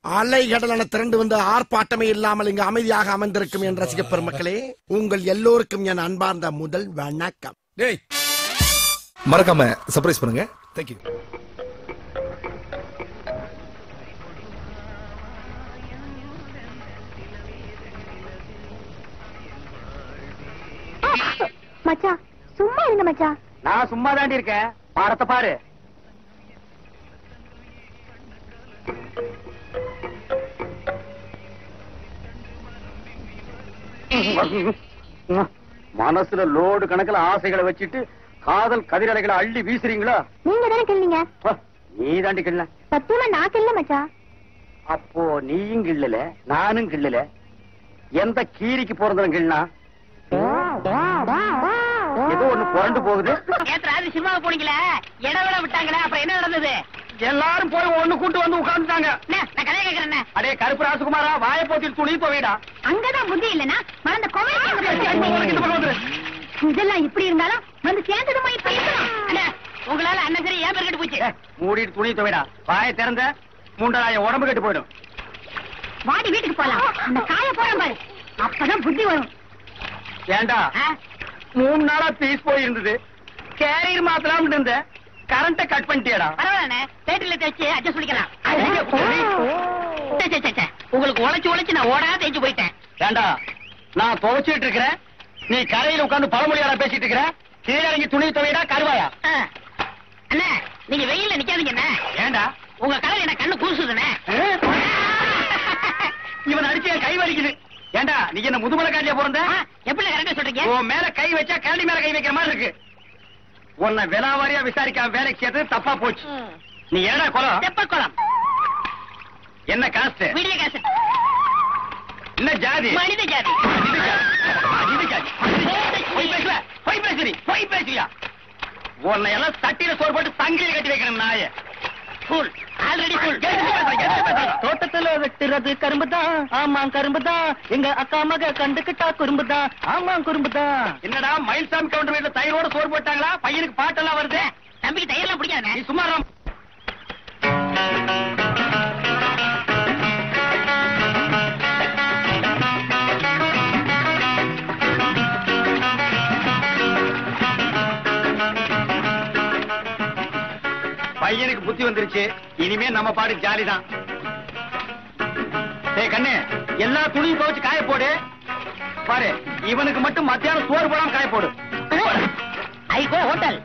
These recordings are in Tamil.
அலைகடலான திரண்டு வந்து ஆர்ப்பாட்டமே இல்லாமல் இங்கு அமைதியாக அமர்ந்திருக்கும் என் ரசிக பெருமக்களே உங்கள் எல்லோருக்கும் என் அன்பார்ந்த முதல் வணக்கம் டேய் மறக்காம சர்ப்ரைஸ் பண்ணுங்க தேங்க்யூ மச்சான் சும்மா இருங்க மச்சான் நான் சும்மா தாண்டி இருக்கேன் பாடத்தை பாரு மனசுல லோடு கணக்குல ஆசைகளை வச்சுட்டு காதல் கதிரலைகளை அள்ளி வீசுறீங்களா நீங்க தானே கிள்ளீங்க நீ தாண்டி கிள்ள சத்தியமா நான் கிள்ள மச்சான் அப்போ நீயும் கிள்ளல நானும் கிள்ளல எந்த கீரிக்கு பிறந்தவன் கிள்ளனா ஏதோ ஒண்ணு புரண்டு போகுது நேத்து ராத்திரி சினிமாவை போனீங்களே இடவிட விட்டாங்களே அப்புறம் என்ன நடந்தது எல்லாரும் போய் ஒண்ணு கூட்டு வந்து உட்கார்ந்துட்டாங்க அண்ணே, நான் கதையை கேக்குறேன் அடே கருப்பு ராசகுமாரா வாயை போத்திட்டு துணி துவைடா அங்கதான் புத்தி இல்லனா மறந்த உனக்கு இந்த பக்கம் வந்துரு. இதெல்லாம் இப்படி இருந்தாலும் வந்து சேர்ந்ததுமா இப்ப இருக்கணும் அண்ணே, உங்களால அண்ணன் சரி ஏன் பேர் கெட்டு போச்சு ஏ, மூடிட்டு துணி துவைடா வாயை திறந்த மூண்டலாய உடம்பு கெட்டு போயிடும் வாடி வீட்டுக்கு போலாம் அந்த காய போறோம் பாரு அப்பதான் புத்தி வரும் ஏண்டா ஆ? மூணு நாளா பீஸ் போயிருந்தது கேரியர் மாத்தலாம்னு இருந்த கரண்ட கட் பண்ணிட்டியடா பரவாயில்ல பேட்டரியில தேய்ச்சி அட்ஜஸ்ட் பண்ணிக்கலாம் ஐயா, புடி. சே, சே, சே, சே. உங்களுக்கு உழைச்சு உழைச்சு நான் ஓடா தேய்ச்சு போயிட்டேன் ஏண்டா நான் துவைச்சிட்டு இருக்கிறேன் நீ கரையில உட்கார்ந்து பழமொழியாடா பேசிட்டு இருக்கிற கீழே இறங்கி துணி துவைடா கருவாயா ஆ. அண்ணே நீங்க வெயில்ல நிக்காதீங்க அண்ணே ஏண்டா உங்க கலர் என்ன கண்ணு கூசுதுண்ணே இவன் அடிச்சு என் கை வலிக்குது ஏண்டா நீ என்ன முதுமலை காட்டியா பிறந்த ஆ, எப்படி கரெக்டா சொல்றீங்க உன் மேல கை வச்சா கரண்டி மேல கை வைக்கிற மாதிரி இருக்கு உன்னை விலாவாரியா விசாரிக்காம வேலைக்கு சேர்த்து தப்பா போச்சு நீ ஏடா குலம் தெப்ப குளம் என்ன காஸ்ட் வீடியோ கேசட் என்ன ஜாதி மனித ஜாதி இது ஜாதி. இது ஜாதி. பொய் பேசல பொய் பேசுறி பொய் பேசுறியா உன்னை எல்லாம் தட்டில சோறு போட்டு சங்கிலியில் கட்டி வைக்கணும் நாய ஃபுல் ஆல்ரெடி ஃபுல் தோட்டத்துல வெட்டுறது கரும்பு தான் ஆமா கரும்பு தான் எங்க அக்கா மக கண்டுக்கிட்டா குறும்பு தான் ஆமா குறும்பு தான் என்னடா மயில்சாமி கவுண்டர் வீட்டுல தயிரோட சோறு போட்டாங்களா பையனுக்கு பாட்டெல்லாம் வருது தம்பிக்கு தயிரெல்லாம் பிடிக்காதுண்ணே நீ சும்மா இரு. பையனுக்கு புத்தி வந்துருச்சு இனிமே நம்ம பாடு ஜாலி தான் ஏய் கண்ணு எல்லா துணியும் துவைச்சு காய போடு பாரு இவனுக்கு மட்டும் மத்தியானம் சோறு போடாம காய போடு ஐ கோ ஹோட்டல்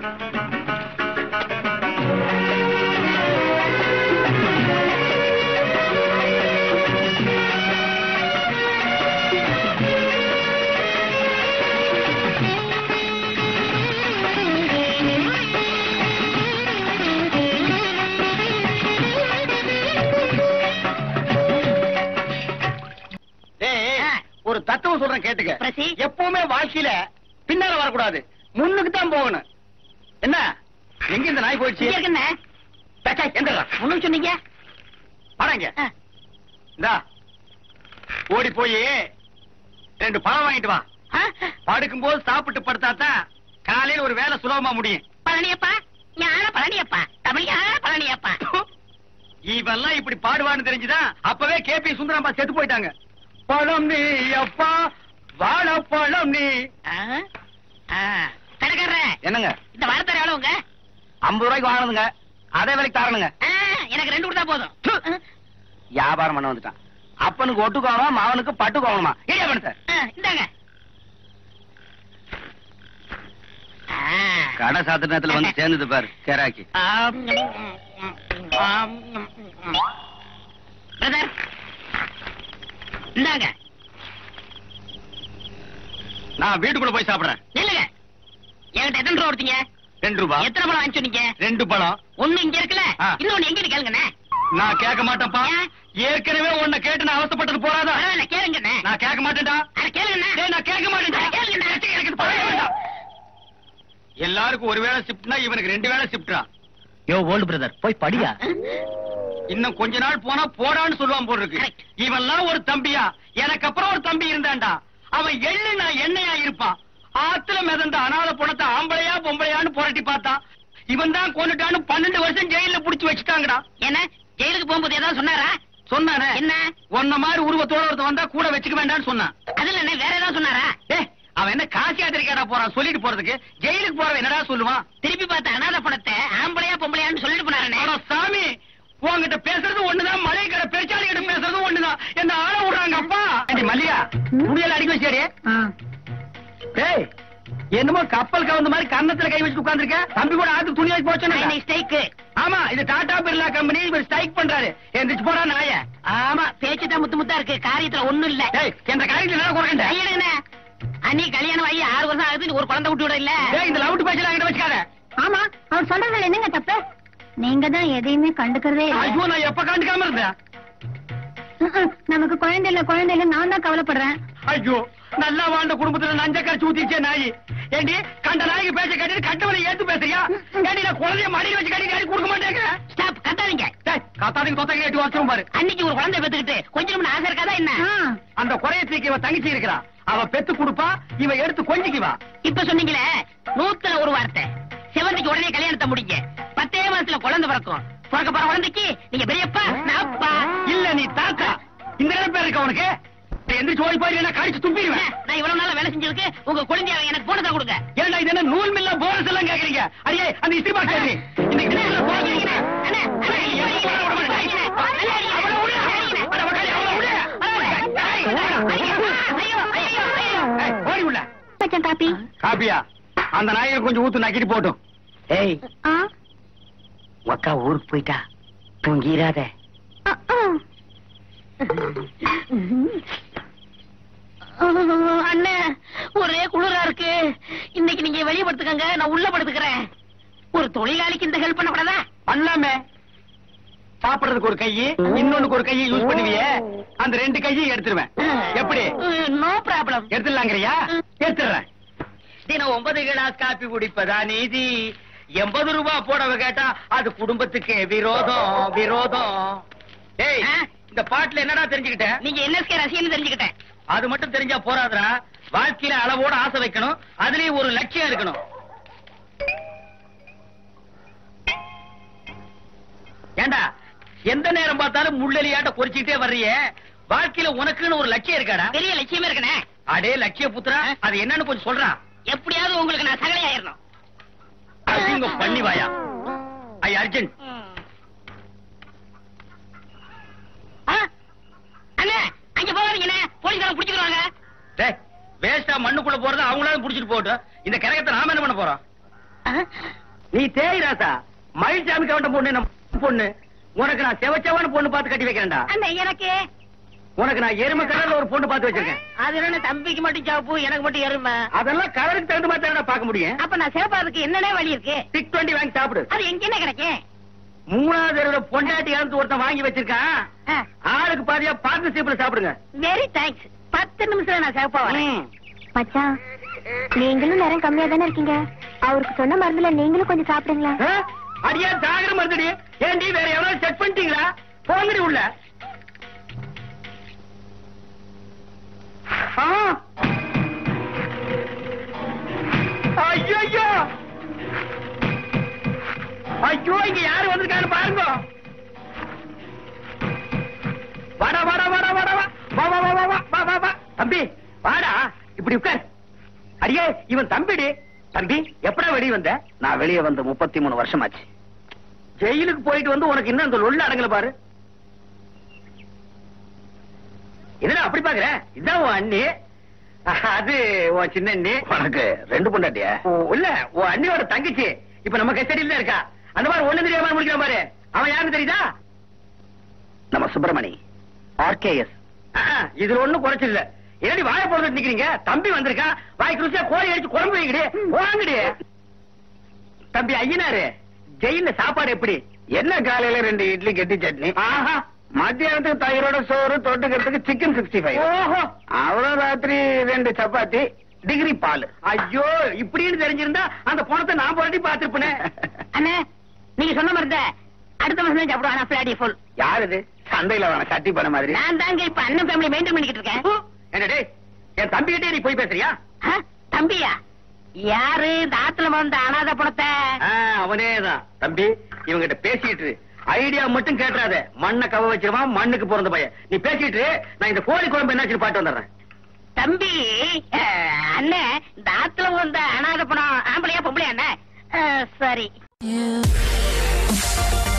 ஏய், ஆ. ஒரு தத்துவம் சொல்றேன் கேட்டுக்க பிரசி. எப்பவுமே வாழ்க்கையில பின்னால வரக்கூடாது முன்னுக்கு தான் போகணும் என்ன எங்க இந்த நாய் போயிடுச்சு இங்க இருக்குண்ணே பேச்சா, எந்திரா. ஒண்ணும் சொன்னீங்க வாடாங்க ஆ. இந்தா ஓடி போய் ரெண்டு பழம் வாங்கிட்டு வா ஆ? படுக்கும் போது சாப்பிட்டு படுத்தாதான் காலையில ஒரு வேலை சுலபமா முடியும் பழனியப்பா ஞான பழனியப்பா தமிழ் பழனியப்பா இவெல்லாம் இப்படி பாடுவான்னு தெரிஞ்சுதான் அப்பவே கேபி சுந்தரம்பா செத்து போயிட்டாங்க பழம் நீ அப்பா வாழ பழம் நீ ஆ? ஆ. கடைக்காரரே என்னங்க இந்த வாரத்தர எவ்வளவுங்க ஐம்பது ரூபாய்க்கு வாங்கணுங்க அதே விலைக்கு தரணுங்க ஆ, எனக்கு ரெண்டு கொடுத்தா போதும் து. வியாபாரம் பண்ண வந்துட்டான் அப்பனுக்கு ஒட்டு கோவமா அவனுக்கு பட்டு கோவமா ஏன் பணத்தை ஆ, இந்தாங்க ஆ. கடை சாத்திர நேரத்துல வந்து சேர்ந்தது பாரு கேராக்கி ஆம், ம், ம், ஆம், ம், ம். பிரதர் இந்தாங்க நான் வீட்டுக்குள்ள போய் சாப்பிடுறேன் நில்லுங்க என்கிட்ட எத்தனை ரூபா கொடுத்தீங்க ரெண்டு ரூபாய் எத்தனை பழம் வாங்கி சொன்னீங்க ரெண்டு பழம் ஒண்ணு இங்க இருக்குல்ல ஆ. இன்னொன்னு எங்க கேளுங்கண்ணே நான் கேட்க மாட்டேன்ப்பா ஏன்? ஏற்கனவே உன்னை கேட்டு நான் அவசப்பட்டது போறாதா பரவாயில்ல கேளுங்கண்ணே நான் கேட்க மாட்டேன்டா அட கேளுங்கண்ணே டேய், நான் கேட்க மாட்டேன்டா அட கேளுங்கண்ணே எனக்கு இது பழக வேண்டாம். எல்லாருக்கும் ஒரு வேளை ஷிப்ட்னா இவனுக்கு ரெண்டு வேளை ஷிப்டா யோ ஓல்டு பிரதர் போய் படியா இன்னும் கொஞ்ச நாள் போனா போடான்னு சொல்லுவான் போல் இருக்கு Correct. இவன்லாம் ஒரு தம்பியா எனக்கு அப்புறம் ஒரு தம்பி இருந்தான்டா அவன் எள்ளு நான் எண்ணெயா இருப்பான் ஆத்துல மிதந்த அனாத பணத்தை ஆம்பளையா பொம்பளையான்னு புரட்டி பார்த்தான் இவன் தான் கொண்டுட்டான்னு பன்னெண்டு வருஷம் ஜெயில புடிச்சு வச்சுட்டாங்கடா என்ன ஜெயிலுக்கு போகும்போது ஏதாவது சொன்னாரா சொன்னானே என்ன உன்ன மாதிரி உருவத்தோட ஒருத்தன் வந்தா கூட வச்சுக்க வேண்டாம்னு சொன்னான் அதுல என்ன வேற ஏதாவது சொன்னாரா ஏய் அவன் என்ன காசி யாத்திரைக்காரா போறான் சொல்லிட்டு போறதுக்கு ஜெயிலுக்கு போறவன் என்னடா சொல்லுவான் திருப்பி பார்த்த அனாதை பணத்தை ஆம்பளையா பொம்பளையான்னு சொல்லிட்டு போனாரனே அட சாமி உன்கிட்ட பேசுறது ஒண்ணுதான் மலை கடை பெருச்சாளி கிட்ட பேசுறது ஒண்ணுதான் என்ன ஆள விடுறாங்க அப்பா ஏண்டி மல்லிகா முடியல அடிக்க வச்சியாடி டேய் என்னமோ கப்பல் கவுந்த மாதிரி கன்னத்துல கை வச்சு உட்கார்ந்திருக்க தம்பி கூட ஆத்து துணி வச்சு போச்சு ஸ்டைக்கு ஆமா இது டாடா பிர்லா கம்பெனி இவர் ஸ்ட்ரைக் பண்றாரு எந்திரிச்சு போறா நாய ஆமா பேச்சு தான் முத்து முத்தா இருக்கு காரியத்துல ஒண்ணும் இல்ல டேய் என்ற காரியத்துல என்ன குறைக்கண்ட கையெடுங்கண்ணே அண்ணி கல்யாணம் ஆகி ஆறு வருஷம் ஆகுது ஒரு குழந்தை விட்டு விட இல்ல டேய் இந்த லவுட் பேச்சல என்கிட்ட வச்சுக்காத ஆமா அவர் சொல்றதுல என்னங்க தப்பு நீங்க தான் எதையுமே கண்டுக்கிறதே இல்ல. ஐயோ நான் எப்ப கண்டுக்காம இருந்தேன் ம்ம். நமக்கு குழந்தை இல்ல குழந்தை இல்ல நான் தான் கவலைப்படுறேன் ஐயோ நல்லா வாழ்ந்த குடும்பத்துல நஞ்சக்கரை சூத்திச்சே நாய் ஏண்டி கண்ட நாய்க்கு பேச்ச கட்டிட்டு கட்டவனை ஏத்து பேசுறியா ஏண்டி நான் குழந்தைய மடியில வச்சு கட்டி கட்டி கொடுக்க மாட்டேங்க ஸ்டாப் கத்தாதீங்க டேய் கத்தாதீங்க கொத்தங்க எட்டு வருஷம் பாரு அன்னைக்கு ஒரு குழந்தை பெத்துக்கிட்டு கொஞ்சம் ஆசை இருக்காதா என்ன ஆ. அந்த குறைய தீக்கி இவ தங்கச்சி இருக்கிறா அவ பெத்து கொடுப்பா இவ எடுத்து கொஞ்சிக்குவா இப்ப சொன்னீங்களே நூத்துல ஒரு வார்த்தை சிவந்திக்கு உடனே கல்யாணத்தை முடிங்க பத்தே மாசத்துல குழந்தை பிறக்கும் பிறக்க போற குழந்தைக்கு நீங்க பெரியப்பா நான் அப்பா இல்ல நீ தாத்தா இந்த நினைப்பேர் இருக்க உனக்கு எந்திரிச்சு ஓடி போய் என்ன கடிச்சு துப்பிடுவேன் நான் இவ்வளவு நாளா வேலை செஞ்சதுக்கு உங்க குழந்தைய எனக்கு போனதா கொடுங்க ஏன்டா இது என்ன நூல் மில்ல போனஸ் எல்லாம் கேக்குறீங்க அடியே அந்த இஸ்திரி பாக்ஸ் எடுறி இன்னைக்கு தினத்துல போனஸ் அண்ணே, அண்ணே, அண்ணே, ஐயோ, ஐயோ, ஐயோ, அண்ணே, அண்ணே, அவளை விடு. அட, மகளே, அவளை விடு. ஐயோ, ஐயோ, ஐயோ. ஏய், ஓடி உள்ள மச்சான் காப்பி காப்பியா அந்த நாயை கொஞ்சம் ஊத்து நக்கிட்டு போட்டும் ஏய் ஆ உங்க அக்கா ஊருக்கு போயிட்டா தூங்கிராத ஆ, ஆ. அண்ணே ஒரே குளிரா இருக்கு இன்னைக்கு நீங்க வெளிய படுத்துக்கங்க நான் உள்ள படுத்துக்கிறேன் ஒரு தொழிலாளிக்கு இந்த ஹெல்ப் பண்ணக்கூடாதா பண்ணலாமே சாப்பிடுறதுக்கு ஒரு கையி இன்னொன்னுக்கு ஒரு கையை யூஸ் பண்ணுவியே அந்த ரெண்டு கையும் எடுத்துருவேன் எப்படி நோ ப்ராப்ளம் எடுத்துடலாங்கிறியா எடுத்துடுறேன் தினம் ஒன்பது கிளாஸ் காப்பி குடிப்பதா நீதி எண்பது ரூபாய் போடவ கேட்டா அது குடும்பத்துக்கு விரோதம் விரோதம் ஏய் ஆ? இந்த பாட்டுல என்னடா தெரிஞ்சுக்கிட்ட நீங்க என்எஸ்கே ரசிகன்னு தெரிஞ்சுக்கிட்டேன் அது மட்டும் தெரிஞ்சா போறாதுடா வாழ்க்கையில அளவோட ஆசை வைக்கணும் அதுலயும் ஒரு லட்சியம் இருக்கணும் ஏண்டா எந்த நேரம் பார்த்தாலும் முள்ளெலியாட்ட பொறிச்சுக்கிட்டே வர்றியே வாழ்க்கையில உனக்குன்னு ஒரு லட்சியம் இருக்காடா பெரிய லட்சியமே இருக்கனே அடே லட்சிய புத்திரா அது என்னன்னு கொஞ்சம் சொல்றான் எப்படியாவது உங்களுக்கு நான் சகலை ஆயிரணும் அசிங்க பண்ணி வாயா ஐ அர்ஜென்ட் ஆ? அண்ணே அங்க போகாதீங்கண்ணே போலீஸ்காரங்க பிடிச்சிருவாங்க டேய் வேஸ்டா மண்ணுக்குள்ள போறது அவங்களால புடிச்சிட்டு போகட்டும் இந்த கிரகத்தை நாம என்ன பண்ண போறோம் நீ தேய் ராசா மயில்சாமி கவண்ட பொண்ணு நம்ம பொண்ணு உனக்கு நான் செவச்சவான பொண்ணு பார்த்து கட்டி வைக்கிறேன்டா அண்ணே எனக்கு உனக்கு நான் எருமை கலர்ல ஒரு பொண்ணு பார்த்து வச்சிருக்கேன் அது என்ன தம்பிக்கு மட்டும் சாப்பு எனக்கு மட்டும் எருமை அதெல்லாம் கலருக்கு தகுந்த மாதிரி தானடா பார்க்க முடியும் அப்ப நான் சிவப்பாதுக்கு என்னனே வழி இருக்கு சிக்ஸ் டுவெண்ட்டி வாங்கி சாப்பிடு அது எங்கன்னு கிடைக்கும் மூணாவது தடவை பொண்டாட்டி இறந்து ஒருத்தன் வாங்கி வச்சிருக்கான் ஆளுக்கு பாதியா பார்ட்னர்ஷிப்ல சாப்பிடுங்க வெரி தேங்க்ஸ் பத்து நிமிஷம் நான் சிவப்பா வரேன் மச்சான் நீங்களும் நேரம் கம்மியா தானே இருக்கீங்க அவருக்கு சொன்ன மருந்துல நீங்களும் கொஞ்சம் சாப்பிடுங்களா ஆ? அடியா சாகர மருந்துடி ஏண்டி வேற எவ்வளவு செக் பண்ணிட்டீங்களா போங்கடி உள்ள ஆ! ஐயையோ! ஐயோ இங்க யாரு வந்திருக்கான்னு பாருங்க வாடா வாடா வாடா வாடா வா வா வா வா வா வா வா வா வா தம்பி வாடா இப்படி உட்கார் அடியே இவன் தம்பிடி தம்பி எப்படா வெளிய வந்த நான் வெளியே வந்து முப்பத்தி மூணு வருஷம் ஆச்சு ஜெயிலுக்கு போயிட்டு வந்து உனக்கு இன்னும் அந்த லொல்ல அடங்கல பாரு என்னடா அப்படி பாக்குற இதான் உன் அண்ணி அது உன் சின்ன அண்ணி உனக்கு ரெண்டு பொண்டாட்டியா இல்ல உன் அண்ணியோட தங்கச்சி இப்ப நம்ம கஸ்டடியில தான் இருக்கா அந்த மாதிரி ஒண்ணு தெரியாம முடிக்கிற பாரு அவன் யாருன்னு தெரியுதா நம்ம சுப்பிரமணி ஆர்கேஎஸ் இதுல ஒண்ணும் குறைச்சல் இல்ல ஏடி வாய போறது நிக்கிறீங்க தம்பி வந்திருக்கா வாய் ருசியா கோழி அடிச்சு குழம்பு வைங்கடி வாங்கடி தம்பி ஐயனாரு ஜெயில சாப்பாடு எப்படி என்ன காலையில ரெண்டு இட்லி கெட்டி சட்னி ஆஹா மத்தியானத்துக்கு தயிரோட சோறு தொட்டுக்கிறதுக்கு சிக்கன் சிக்ஸ்டி ஃபைவ் ஓஹோ அவ்வளவு ராத்திரி ரெண்டு சப்பாத்தி டிகிரி பால் ஐயோ இப்படின்னு தெரிஞ்சிருந்தா அந்த பணத்தை நான் போராட்டி பாத்துருப்பேனே அண்ணே நீங்க சொன்ன மாதிரி தான் அடுத்த மாசம் தான் சாப்பிடுவாங்க பிளாடி ஃபுல் யார் இது சந்தையில வேணா கட்டி பண்ண மாதிரி நான் தாங்க இப்ப அண்ணன் ஃபேமிலி மெயின்டைன் பண்ணிக்கிட்டு இருக்கேன் என்னடே என் தம்பி கிட்டே நீ போய் பேசுறியா ஆ, தம்பியா யாரு இந்த ஆத்துல வந்த அனாதை பணத்தை ஆ, அவனேதான் தம்பி இவங்கிட்ட பேசிட்டு இரு. ஐடியா மட்டும் கேட்டுறாத மண்ணை கவ வச்சிருவான் மண்ணுக்கு பிறந்த பையன் நீ பேசிட்டு நான் இந்த கோழி குழம்பு என்னாச்சு பாட்டு வந்துடுறேன் தம்பி அஹ், அண்ணே இந்த ஆத்துல வந்த அனாத பணம் ஆம்பளையா பொம்பளையா அண்ணே அஹ், சரி You